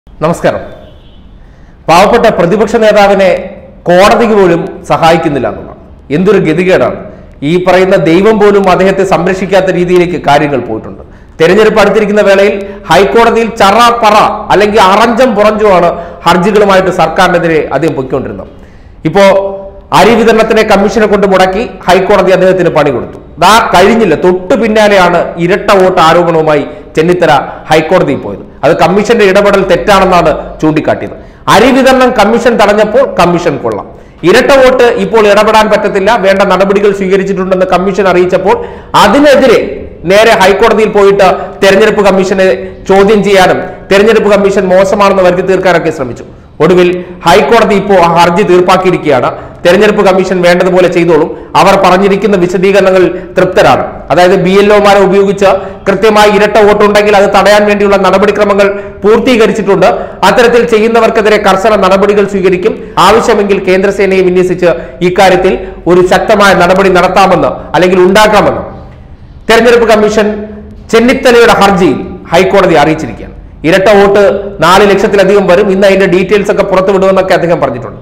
നമസ്കാരം പാവപ്പെട്ട പ്രതിപക്ഷ നേതാവിനെ കോടതിക്ക് പോലും സഹായിക്കുന്നില്ല എന്നുള്ളതാണ് എന്തൊരു ഗതികേടാണ് ഈ പറയുന്ന ദൈവം പോലും അദ്ദേഹത്തെ സംരക്ഷിക്കാത്ത രീതിയിലേക്ക് കാര്യങ്ങൾ പോയിട്ടുണ്ട് തെരഞ്ഞെടുപ്പ് അടുത്തിരിക്കുന്ന വേളയിൽ ഹൈക്കോടതിയിൽ ചറ പറ അല്ലെങ്കിൽ അറഞ്ചം പുറഞ്ചുമാണ് ഹർജികളുമായിട്ട് സർക്കാരിനെതിരെ അദ്ദേഹം പൊയ്ക്കൊണ്ടിരുന്നത് ഇപ്പോ അരി വിതരണത്തിനെ കമ്മീഷനെ കൊണ്ട് മുടക്കി ഹൈക്കോടതി അദ്ദേഹത്തിന് പണി കൊടുത്തു ദാ കഴിഞ്ഞില്ല തൊട്ടു പിന്നാലെയാണ് ഇരട്ട വോട്ട് ആരോപണവുമായി ചെന്നിത്തല ഹൈക്കോടതിയിൽ പോയത് അത് കമ്മീഷന്റെ ഇടപെടൽ തെറ്റാണെന്നാണ് ചൂണ്ടിക്കാട്ടിയത് അരി വിതരണം കമ്മീഷൻ തടഞ്ഞപ്പോൾ കമ്മീഷൻ കൊള്ളാം ഇരട്ട വോട്ട് ഇപ്പോൾ ഇടപെടാൻ പറ്റത്തില്ല വേണ്ട നടപടികൾ സ്വീകരിച്ചിട്ടുണ്ടെന്ന് കമ്മീഷൻ അറിയിച്ചപ്പോൾ അതിനെതിരെ നേരെ ഹൈക്കോടതിയിൽ പോയിട്ട് തെരഞ്ഞെടുപ്പ് കമ്മീഷനെ ചോദ്യം ചെയ്യാനും തെരഞ്ഞെടുപ്പ് കമ്മീഷൻ മോശമാണെന്ന് വരുത്തി തീർക്കാനൊക്കെ ശ്രമിച്ചു ഒടുവിൽ ഹൈക്കോടതി ഇപ്പോൾ ആ ഹർജി തീർപ്പാക്കിയിരിക്കുകയാണ് തെരഞ്ഞെടുപ്പ് കമ്മീഷൻ വേണ്ടതുപോലെ ചെയ്തോളും അവർ പറഞ്ഞിരിക്കുന്ന വിശദീകരണങ്ങൾ തൃപ്തരാണ് അതായത് ബി എൽ ഒമാരെ ഉപയോഗിച്ച് കൃത്യമായി ഇരട്ട വോട്ടുണ്ടെങ്കിൽ അത് തടയാൻ വേണ്ടിയുള്ള നടപടിക്രമങ്ങൾ പൂർത്തീകരിച്ചിട്ടുണ്ട് അത്തരത്തിൽ ചെയ്യുന്നവർക്കെതിരെ കർശന നടപടികൾ സ്വീകരിക്കും ആവശ്യമെങ്കിൽ കേന്ദ്രസേനയെ വിന്യസിച്ച് ഇക്കാര്യത്തിൽ ഒരു ശക്തമായ നടപടി നടത്താമെന്ന് അല്ലെങ്കിൽ ഉണ്ടാക്കാമെന്ന് തെരഞ്ഞെടുപ്പ് കമ്മീഷൻ ചെന്നിത്തലയുടെ ഹർജിയിൽ ഹൈക്കോടതി അറിയിച്ചിരിക്കുകയാണ് ഇരട്ട വോട്ട് നാല് ലക്ഷത്തിലധികം വരും ഇന്ന് അതിന്റെ ഡീറ്റെയിൽസ് ഒക്കെ പുറത്തു വിടുമെന്നൊക്കെ അദ്ദേഹം പറഞ്ഞിട്ടുണ്ട്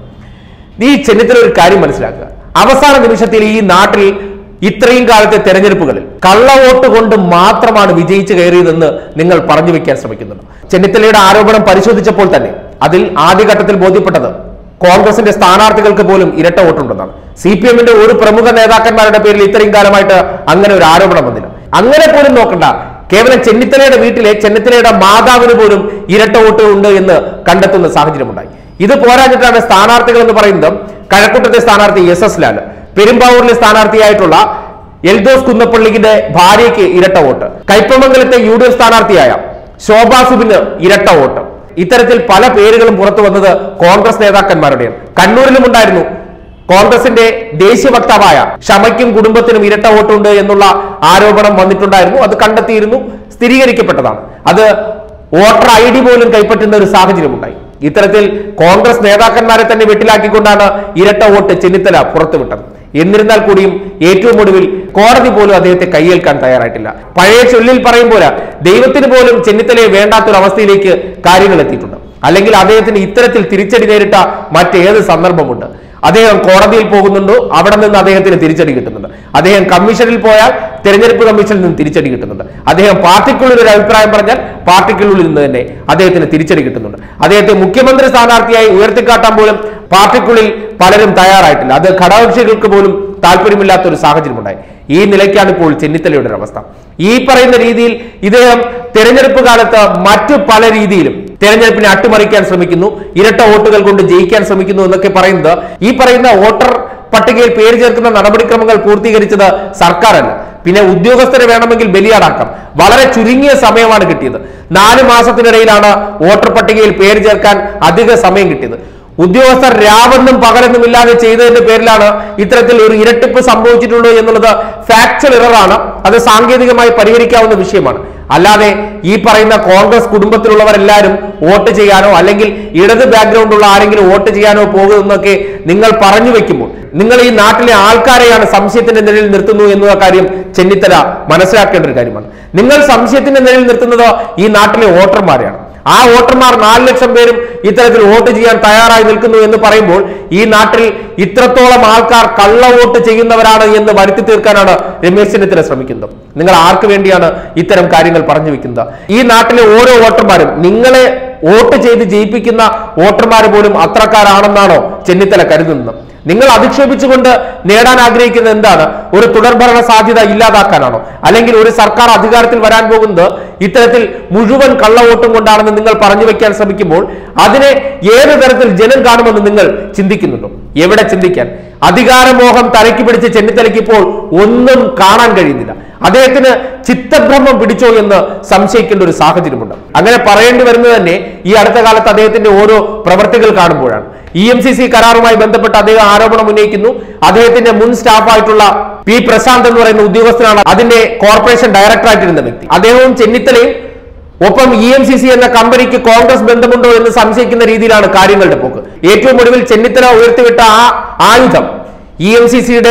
ഈ ചെന്നിത്തല ഒരു കാര്യം മനസ്സിലാക്കുക അവസാന നിമിഷത്തിൽ ഈ നാട്ടിൽ ഇത്രയും കാലത്തെ തെരഞ്ഞെടുപ്പുകളിൽ കള്ളവോട്ട് കൊണ്ട് മാത്രമാണ് വിജയിച്ചു കയറിയതെന്ന് നിങ്ങൾ പറഞ്ഞു വെക്കാൻ ശ്രമിക്കുന്നുണ്ട് ചെന്നിത്തലയുടെ ആരോപണം പരിശോധിച്ചപ്പോൾ തന്നെ അതിൽ ആദ്യഘട്ടത്തിൽ ബോധ്യപ്പെട്ടത് കോൺഗ്രസിന്റെ സ്ഥാനാർത്ഥികൾക്ക് പോലും ഇരട്ട വോട്ടുണ്ടെന്നാണ് സി പി എമ്മിന്റെ ഒരു പ്രമുഖ നേതാക്കന്മാരുടെ പേരിൽ ഇത്രയും കാലമായിട്ട് അങ്ങനെ ഒരു ആരോപണം വന്നില്ല അങ്ങനെ പോലും നോക്കണ്ട കേവലം ചെന്നിത്തലയുടെ വീട്ടിലെ ചെന്നിത്തലയുടെ മാതാവിന് പോലും ഇരട്ട വോട്ട് ഉണ്ട് എന്ന് കണ്ടെത്തുന്ന സാഹചര്യമുണ്ടായി ഇത് പോരാഞ്ഞിട്ടാണ് സ്ഥാനാർത്ഥികൾ എന്ന് പറയുന്നത് കഴക്കൂട്ടത്തെ സ്ഥാനാർത്ഥി എസ് എസ് ലാൽ പെരുമ്പാവൂരിലെ സ്ഥാനാർത്ഥിയായിട്ടുള്ള എൽദോസ് കുന്നപ്പള്ളിയുടെ ഭാര്യയ്ക്ക് ഇരട്ട വോട്ട് കൈപ്പമംഗലത്തെ യു ഡി എഫ് സ്ഥാനാർത്ഥിയായ ശോഭാ സുബിന് ഇരട്ട വോട്ട് ഇത്തരത്തിൽ പല പേരുകളും പുറത്തു വന്നത് കോൺഗ്രസ് നേതാക്കന്മാരുടെയാണ് കണ്ണൂരിലും ഉണ്ടായിരുന്നു കോൺഗ്രസിന്റെ ദേശീയ വക്താവായ ഷമയ്ക്കും കുടുംബത്തിനും ഇരട്ട വോട്ടുണ്ട് എന്നുള്ള ആരോപണം വന്നിട്ടുണ്ടായിരുന്നു അത് കണ്ടെത്തിയിരുന്നു സ്ഥിരീകരിക്കപ്പെട്ടതാണ് അത് വോട്ടർ ഐ ഡി പോലും കൈപ്പറ്റുന്ന ഒരു സാഹചര്യമുണ്ടായി ഇത്തരത്തിൽ കോൺഗ്രസ് നേതാക്കന്മാരെ തന്നെ വെട്ടിലാക്കിക്കൊണ്ടാണ് ഇരട്ട വോട്ട് ചെന്നിത്തല പുറത്തുവിട്ടത് എന്നിരുന്നാൽ കൂടിയും ഏറ്റവും ഒടുവിൽ കോടതി പോലും അദ്ദേഹത്തെ കൈയേൽക്കാൻ തയ്യാറായിട്ടില്ല പഴയ ചൊല്ലിൽ പറയും പോലെ ദൈവത്തിന് പോലും ചെന്നിത്തലയെ വേണ്ടാത്തൊരു അവസ്ഥയിലേക്ക് കാര്യങ്ങൾ എത്തിയിട്ടുണ്ട് അല്ലെങ്കിൽ അദ്ദേഹത്തിന് ഇത്തരത്തിൽ തിരിച്ചടി നേരിട്ട മറ്റേത് സന്ദർഭമുണ്ട് അദ്ദേഹം കോടതിയിൽ പോകുന്നുണ്ടോ അവിടെ നിന്ന് അദ്ദേഹത്തിന് തിരിച്ചടി കിട്ടുന്നുണ്ട് അദ്ദേഹം കമ്മീഷനിൽ പോയാൽ തെരഞ്ഞെടുപ്പ് കമ്മീഷനിൽ നിന്ന് തിരിച്ചടി കിട്ടുന്നുണ്ട് അദ്ദേഹം പാർട്ടിക്കുള്ളിൽ ഒരു അഭിപ്രായം പറഞ്ഞാൽ പാർട്ടിക്കുള്ളിൽ നിന്ന് തന്നെ അദ്ദേഹത്തിന് തിരിച്ചടി കിട്ടുന്നുണ്ട് അദ്ദേഹത്തെ മുഖ്യമന്ത്രി സ്ഥാനാർത്ഥിയായി ഉയർത്തിക്കാട്ടാൻ പോലും പാർട്ടിക്കുള്ളിൽ പലരും തയ്യാറായിട്ടില്ല അത് ഘടകകക്ഷികൾക്ക് പോലും താല്പര്യമില്ലാത്ത ഒരു സാഹചര്യമുണ്ടായി ഈ നിലയ്ക്കാണ് ഇപ്പോൾ ചെന്നിത്തലയുടെ ഒരു അവസ്ഥ ഈ പറയുന്ന രീതിയിൽ ഇദ്ദേഹം തെരഞ്ഞെടുപ്പ് കാലത്ത് മറ്റു പല രീതിയിലും തെരഞ്ഞെടുപ്പിനെ അട്ടിമറിക്കാൻ ശ്രമിക്കുന്നു ഇരട്ട വോട്ടുകൾ കൊണ്ട് ജയിക്കാൻ ശ്രമിക്കുന്നു എന്നൊക്കെ പറയുന്നത് ഈ പറയുന്ന വോട്ടർ പട്ടികയിൽ പേര് ചേർക്കുന്ന നടപടിക്രമങ്ങൾ പൂർത്തീകരിച്ചത് സർക്കാരല്ല പിന്നെ ഉദ്യോഗസ്ഥരെ വേണമെങ്കിൽ ബലിയാടാക്കാം വളരെ ചുരുങ്ങിയ സമയമാണ് കിട്ടിയത് നാല് മാസത്തിനിടയിലാണ് വോട്ടർ പട്ടികയിൽ പേര് ചേർക്കാൻ അധിക സമയം കിട്ടിയത് ഉദ്യോഗസ്ഥർ രാവെന്നും പകലെന്നും ഇല്ലാതെ ചെയ്തതിന്റെ പേരിലാണ് ഇത്തരത്തിൽ ഒരു ഇരട്ടിപ്പ് സംഭവിച്ചിട്ടുള്ളൂ എന്നുള്ളത് ഫാക്ച്വൽ ഇററാണ് അത് സാങ്കേതികമായി പരിഹരിക്കാവുന്ന വിഷയമാണ് അല്ലാതെ ഈ പറയുന്ന കോൺഗ്രസ് കുടുംബത്തിലുള്ളവരെല്ലാവരും വോട്ട് ചെയ്യാനോ അല്ലെങ്കിൽ ഇടത് ബാക്ക്ഗ്രൗണ്ട് ഉള്ള ആരെങ്കിലും വോട്ട് ചെയ്യാനോ പോകുമെന്നൊക്കെ നിങ്ങൾ പറഞ്ഞു വെക്കുമ്പോൾ നിങ്ങൾ ഈ നാട്ടിലെ ആൾക്കാരെയാണ് സംശയത്തിന്റെ നിലയിൽ നിർത്തുന്നു എന്നുള്ള കാര്യം ചെന്നിത്തല മനസ്സിലാക്കേണ്ട ഒരു കാര്യമാണ് നിങ്ങൾ സംശയത്തിന്റെ നിലയിൽ നിർത്തുന്നത് ഈ നാട്ടിലെ വോട്ടർമാരെയാണ് ആ വോട്ടർമാർ നാല് ലക്ഷം പേരും ഇത്തരത്തിൽ വോട്ട് ചെയ്യാൻ തയ്യാറായി നിൽക്കുന്നു എന്ന് പറയുമ്പോൾ ഈ നാട്ടിൽ ഇത്രത്തോളം ആൾക്കാർ കള്ള വോട്ട് ചെയ്യുന്നവരാണ് എന്ന് വരുത്തി തീർക്കാനാണ് രമേശ് ചെന്നിത്തല ശ്രമിക്കുന്നത് നിങ്ങൾ ആർക്ക് വേണ്ടിയാണ് ഇത്തരം കാര്യങ്ങൾ പറഞ്ഞു വെക്കുന്നത് ഈ നാട്ടിലെ ഓരോ വോട്ടർമാരും നിങ്ങളെ വോട്ട് ചെയ്ത് ജയിപ്പിക്കുന്ന വോട്ടർമാർ പോലും അത്രക്കാരാണെന്നാണോ ചെന്നിത്തല കരുതുന്നത് നിങ്ങൾ അധിക്ഷേപിച്ചുകൊണ്ട് നേടാൻ ആഗ്രഹിക്കുന്നത് എന്താണ് ഒരു തുടർഭരണ സാധ്യത ഇല്ലാതാക്കാനാണോ അല്ലെങ്കിൽ ഒരു സർക്കാർ അധികാരത്തിൽ വരാൻ പോകുന്നത് ഇത്തരത്തിൽ മുഴുവൻ കള്ളവോട്ടും കൊണ്ടാണെന്ന് നിങ്ങൾ പറഞ്ഞു വെക്കാൻ ശ്രമിക്കുമ്പോൾ അതിനെ ഏത് തരത്തിൽ ജനം കാണുമെന്ന് നിങ്ങൾ ചിന്തിക്കുന്നുണ്ടോ എവിടെ ചിന്തിക്കാൻ അധികാരമോഹം തലയ്ക്ക് പിടിച്ച് ചെന്നിത്തലയ്ക്ക് ഇപ്പോൾ ഒന്നും കാണാൻ കഴിയുന്നില്ല അദ്ദേഹത്തിന് ചിത്തഭ്രമം പിടിച്ചോ എന്ന് സംശയിക്കേണ്ട ഒരു സാഹചര്യമുണ്ട് അങ്ങനെ പറയേണ്ടി വരുന്നത് തന്നെ ഈ അടുത്ത കാലത്ത് അദ്ദേഹത്തിന്റെ ഓരോ പ്രവർത്തികൾ കാണുമ്പോഴാണ് ഇ എം സി സി കരാറുമായി ബന്ധപ്പെട്ട് അദ്ദേഹം ആരോപണം ഉന്നയിക്കുന്നു അദ്ദേഹത്തിന്റെ മുൻ സ്റ്റാഫായിട്ടുള്ള പി പ്രശാന്ത് എന്ന് പറയുന്ന ഉദ്യോഗസ്ഥനാണ് അതിന്റെ കോർപ്പറേഷൻ ഡയറക്ടറായിട്ടിരുന്ന വ്യക്തി അദ്ദേഹവും ചെന്നിത്തലയും ഒപ്പം ഇ എം സി സി എന്ന കമ്പനിക്ക് കോൺഗ്രസ് ബന്ധമുണ്ടോ എന്ന് സംശയിക്കുന്ന രീതിയിലാണ് കാര്യങ്ങളുടെ പോക്ക് ഏറ്റവും ഒടുവിൽ ചെന്നിത്തല ഉയർത്തിവിട്ട ആ ആയുധം ഇ എം സി സിയുടെ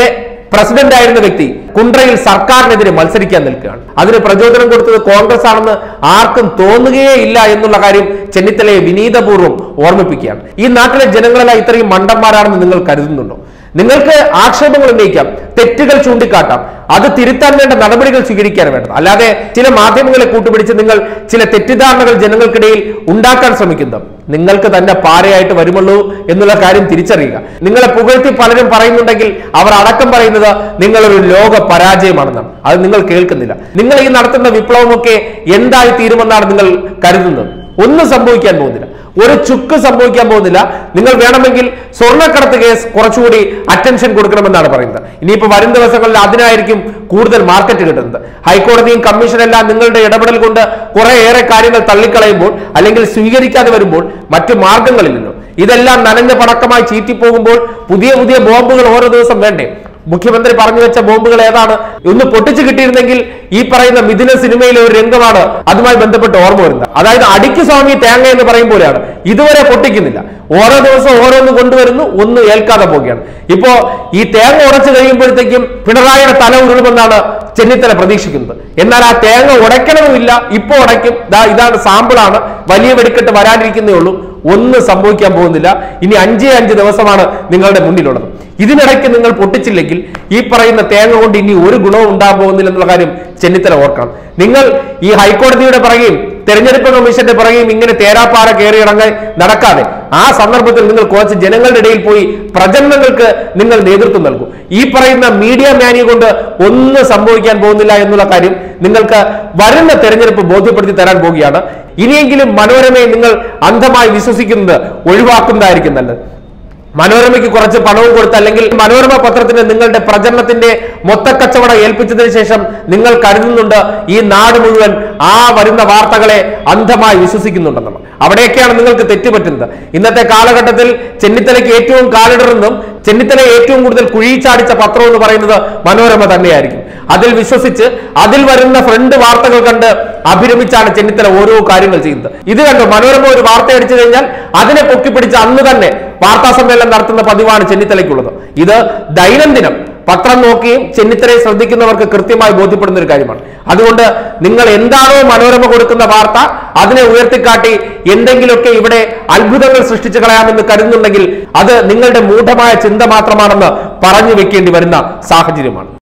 പ്രസിഡന്റ് ആയിരുന്ന വ്യക്തി കുണ്ട്രയിൽ സർക്കാരിനെതിരെ മത്സരിക്കാൻ നിൽക്കുകയാണ് അതിന് പ്രചോദനം കൊടുത്തത് കോൺഗ്രസ് ആണെന്ന് ആർക്കും തോന്നുകയേ ഇല്ല എന്നുള്ള കാര്യം ചെന്നിത്തലയെ വിനീതപൂർവ്വം ഓർമ്മിപ്പിക്കുകയാണ് ഈ നാട്ടിലെ ജനങ്ങളെല്ലാം ഇത്രയും മണ്ടന്മാരാണെന്ന് നിങ്ങൾ കരുതുന്നുണ്ടോ നിങ്ങൾക്ക് ആക്ഷേപങ്ങൾ ഉന്നയിക്കാം തെറ്റുകൾ ചൂണ്ടിക്കാട്ടാം അത് തിരുത്താൻ വേണ്ട നടപടികൾ സ്വീകരിക്കാൻ വേണ്ടത് അല്ലാതെ ചില മാധ്യമങ്ങളെ കൂട്ടുപിടിച്ച് നിങ്ങൾ ചില തെറ്റിദ്ധാരണകൾ ജനങ്ങൾക്കിടയിൽ ഉണ്ടാക്കാൻ ശ്രമിക്കുന്നത് നിങ്ങൾക്ക് തന്നെ പാരയായിട്ട് വരുമുള്ളൂ എന്നുള്ള കാര്യം തിരിച്ചറിയുക നിങ്ങളെ പുകഴ്ത്തി പലരും പറയുന്നുണ്ടെങ്കിൽ അവർ അടക്കം പറയുന്നത് നിങ്ങളൊരു ലോക പരാജയമാണെന്നാണ് അത് നിങ്ങൾ കേൾക്കുന്നില്ല നിങ്ങൾ ഈ നടത്തുന്ന വിപ്ലവമൊക്കെ എന്തായി തീരുമെന്നാണ് നിങ്ങൾ കരുതുന്നത് ഒന്നും സംഭവിക്കാൻ പോകുന്നില്ല ഒരു ചുക്ക് സംഭവിക്കാൻ പോകുന്നില്ല നിങ്ങൾ വേണമെങ്കിൽ സ്വർണ്ണക്കടത്ത് കേസ് കുറച്ചുകൂടി അറ്റൻഷൻ കൊടുക്കണമെന്നാണ് പറയുന്നത് ഇനിയിപ്പോ വരും ദിവസങ്ങളിൽ അതിനായിരിക്കും കൂടുതൽ മാർക്കറ്റ് കിട്ടുന്നത് ഹൈക്കോടതിയും കമ്മീഷൻ എല്ലാം നിങ്ങളുടെ ഇടപെടൽ കൊണ്ട് കുറെ ഏറെ കാര്യങ്ങൾ തള്ളിക്കളയുമ്പോൾ അല്ലെങ്കിൽ സ്വീകരിക്കാതെ വരുമ്പോൾ മറ്റു മാർഗങ്ങളില്ലല്ലോ ഇതെല്ലാം നനഞ്ഞ പടക്കമായി ചീറ്റിപ്പോകുമ്പോൾ പുതിയ പുതിയ ബോംബുകൾ ഓരോ ദിവസം വേണ്ടേ മുഖ്യമന്ത്രി പറഞ്ഞു വെച്ച ബോംബുകൾ ഏതാണ് ഒന്ന് പൊട്ടിച്ചു കിട്ടിയിരുന്നെങ്കിൽ ഈ പറയുന്ന മിഥുന സിനിമയിലെ ഒരു രംഗമാണ് അതുമായി ബന്ധപ്പെട്ട് ഓർമ്മ വരുന്നത് അതായത് അടിക്ക് സ്വാമി തേങ്ങ എന്ന് പറയും പോലെയാണ് ഇതുവരെ പൊട്ടിക്കുന്നില്ല ഓരോ ദിവസം ഓരോന്ന് കൊണ്ടുവരുന്നു ഒന്ന് ഏൽക്കാതെ പോവുകയാണ് ഇപ്പോ ഈ തേങ്ങ ഉടച്ചു കഴിയുമ്പോഴത്തേക്കും പിണറായിയുടെ തല ഉരുളുമെന്നാണ് ചെന്നിത്തല പ്രതീക്ഷിക്കുന്നത് എന്നാൽ ആ തേങ്ങ ഉടയ്ക്കണമില്ല ഇപ്പൊ ഉടയ്ക്കും ദാ ഇതാണ് സാമ്പിളാണ് വലിയ വെടിക്കെട്ട് വരാനിരിക്കുന്നേ ഉള്ളൂ ഒന്നും സംഭവിക്കാൻ പോകുന്നില്ല ഇനി അഞ്ചേ അഞ്ച് ദിവസമാണ് നിങ്ങളുടെ മുന്നിലുള്ളത് ഇതിനിടയ്ക്ക് നിങ്ങൾ പൊട്ടിച്ചില്ലെങ്കിൽ ഈ പറയുന്ന തേങ്ങ കൊണ്ട് ഇനി ഒരു ഗുണവും ഉണ്ടാകാൻ പോകുന്നില്ല എന്നുള്ള കാര്യം ചെന്നിത്തല ഓർക്കണം നിങ്ങൾ ഈ ഹൈക്കോടതിയുടെ പിറകെയും തെരഞ്ഞെടുപ്പ് കമ്മീഷന്റെ പിറകെയും ഇങ്ങനെ തേരാപ്പാറ കയറിയിറങ്ങാൻ നടക്കാതെ ആ സന്ദർഭത്തിൽ നിങ്ങൾ കുറച്ച് ജനങ്ങളുടെ ഇടയിൽ പോയി പ്രചരണങ്ങൾക്ക് നിങ്ങൾ നേതൃത്വം നൽകും ഈ പറയുന്ന മീഡിയ മാനിയെ കൊണ്ട് ഒന്നും സംഭവിക്കാൻ പോകുന്നില്ല എന്നുള്ള കാര്യം നിങ്ങൾക്ക് വരുന്ന തെരഞ്ഞെടുപ്പ് ബോധ്യപ്പെടുത്തി തരാൻ പോവുകയാണ് ഇനിയെങ്കിലും മനോരമയെ നിങ്ങൾ അന്ധമായി വിശ്വസിക്കുന്നത് ഒഴിവാക്കുന്നതായിരിക്കും നല്ലത് മനോരമയ്ക്ക് കുറച്ച് പണവും കൊടുത്ത് അല്ലെങ്കിൽ മനോരമ പത്രത്തിന് നിങ്ങളുടെ പ്രചരണത്തിന്റെ മൊത്തക്കച്ചവടം ഏൽപ്പിച്ചതിന് ശേഷം നിങ്ങൾ കരുതുന്നുണ്ട് ഈ നാട് മുഴുവൻ ആ വരുന്ന വാർത്തകളെ അന്ധമായി വിശ്വസിക്കുന്നുണ്ടെന്നുള്ളത് അവിടെയൊക്കെയാണ് നിങ്ങൾക്ക് തെറ്റുപറ്റുന്നത് ഇന്നത്തെ കാലഘട്ടത്തിൽ ചെന്നിത്തലയ്ക്ക് ഏറ്റവും കാലിടറുന്നതും ചെന്നിത്തല ഏറ്റവും കൂടുതൽ കുഴിച്ചാടിച്ച പത്രം എന്ന് പറയുന്നത് മനോരമ തന്നെയായിരിക്കും അതിൽ വിശ്വസിച്ച് അതിൽ വരുന്ന ഫ്രണ്ട് വാർത്തകൾ കണ്ട് അഭിരമിച്ചാണ് ചെന്നിത്തല ഓരോ കാര്യങ്ങൾ ചെയ്യുന്നത് ഇത് കണ്ടു മനോരമ ഒരു വാർത്ത അടിച്ചു കഴിഞ്ഞാൽ അതിനെ പൊക്കിപ്പിടിച്ച് അന്ന് തന്നെ വാർത്താ സമ്മേളനം നടത്തുന്ന പതിവാണ് ചെന്നിത്തലയ്ക്കുള്ളത് ഇത് ദൈനംദിനം പത്രം നോക്കിയും ചെന്നിത്തലയെ ശ്രദ്ധിക്കുന്നവർക്ക് കൃത്യമായി ബോധ്യപ്പെടുന്ന ഒരു കാര്യമാണ് അതുകൊണ്ട് നിങ്ങൾ എന്താണോ മനോരമ കൊടുക്കുന്ന വാർത്ത അതിനെ ഉയർത്തിക്കാട്ടി എന്തെങ്കിലുമൊക്കെ ഇവിടെ അത്ഭുതങ്ങൾ സൃഷ്ടിച്ചു കളയാമെന്ന് കരുതുന്നുണ്ടെങ്കിൽ അത് നിങ്ങളുടെ മൂഢമായ ചിന്ത മാത്രമാണെന്ന് പറഞ്ഞു വെക്കേണ്ടി വരുന്ന സാഹചര്യമാണ്